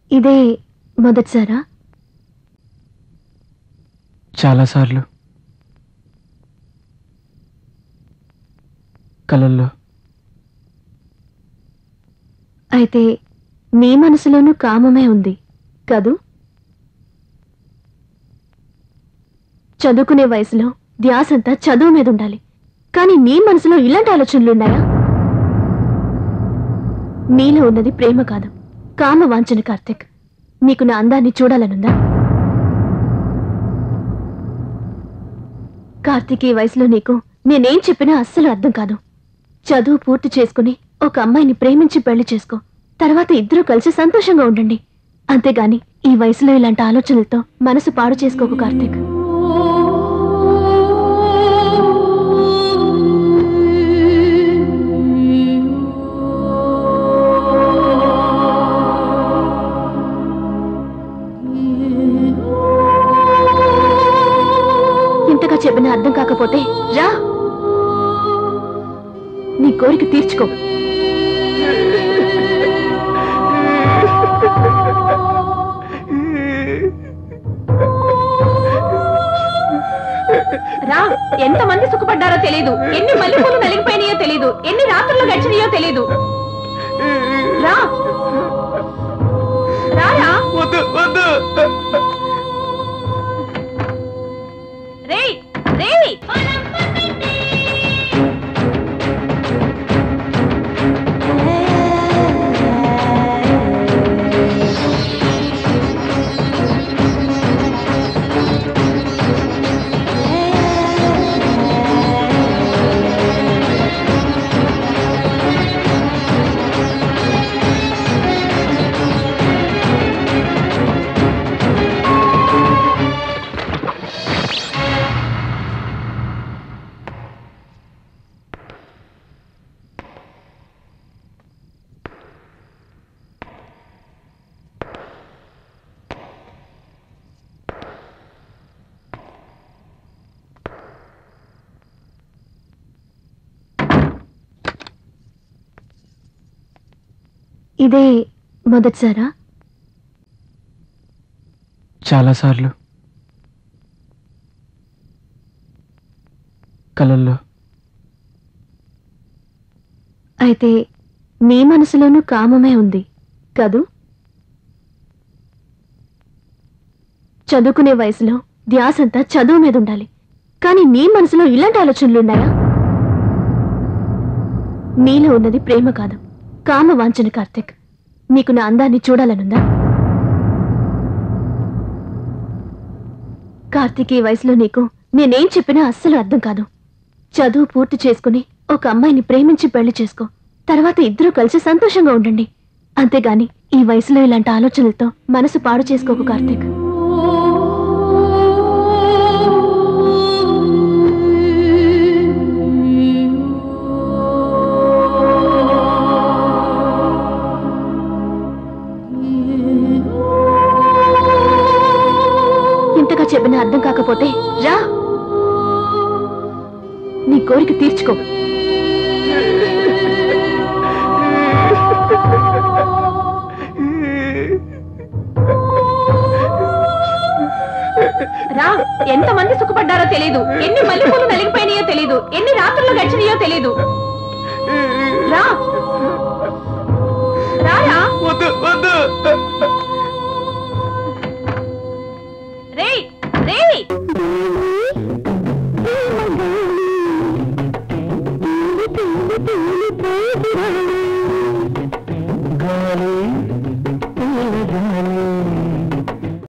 ఇదే మొదటిసారా చాలాసార్లు కలల్లో అయితే నీ మనసులోనూ కామమే ఉంది కదూ చదువుకునే వయసులో ధ్యాసంతా చదువు మీద ఉండాలి కానీ నీ మనసులో ఇలాంటి ఆలోచనలున్నాయా నీలో ఉన్నది ప్రేమ కాదు కామ వాంఛన కార్తిక్ నీకు నా అందాన్ని చూడాలనుందా కార్తీక్ ఈ వయసులో నీకు నేనేం చెప్పినా అస్సలు అర్థం కాదు చదువు పూర్తి చేసుకుని ఒక అమ్మాయిని ప్రేమించి పెళ్లి చేసుకో తర్వాత ఇద్దరూ కలిసి సంతోషంగా ఉండండి అంతేగాని ఈ వయసులో ఇలాంటి ఆలోచనలతో మనసు పాడు చేసుకోకు కార్తీక్ ఇంతగా చెప్పినా అర్థం కాకపోతే రా నీ కోరిక తీర్చుకో రా ఎంత మంది సుఖపడ్డారో తెలీదు ఎన్ని మల్లెపూలు నలిగిపోయినాయో తెలీదు ఎన్ని రాత్రులు గడిచినాయో తెలీదు రా రారా వద్దు వద్దు రేయ్ రేయ్ ఇదే మొదటిసారా చాలాసార్లు కలల్లో అయితే నీ మనసులోనూ కామమే ఉంది కదూ చదువుకునే వయసులో ధ్యాసంతా చదువు మీద ఉండాలి కానీ నీ మనసులో ఇలాంటి ఆలోచనలున్నాయా నీలో ఉన్నది ప్రేమ కాదు కామ వాంఛన కార్తిక్ నీకు నా అందాన్ని చూడాలనుందా కార్తీక్ ఈ వయసులో నీకు నేనేం చెప్పినా అస్సలు అర్థం కాదు చదువు పూర్తి చేసుకుని ఒక అమ్మాయిని ప్రేమించి పెళ్లి చేసుకో తర్వాత ఇద్దరూ కలిసి సంతోషంగా ఉండండి అంతేగాని ఈ వయసులో ఇలాంటి ఆలోచనలతో మనసు పాడు చేసుకోకు కార్తీక్ ఇంతగా చెప్పినా అర్థం కాకపోతే రా నీ కోరిక తీర్చుకో రా ఎంత మంది సుఖపడ్డారో తెలీదు ఎన్ని మల్లెపూలు నలిగిపోయినాయో తెలీదు ఎన్ని రాత్రులు గడిచినాయో తెలీదు రా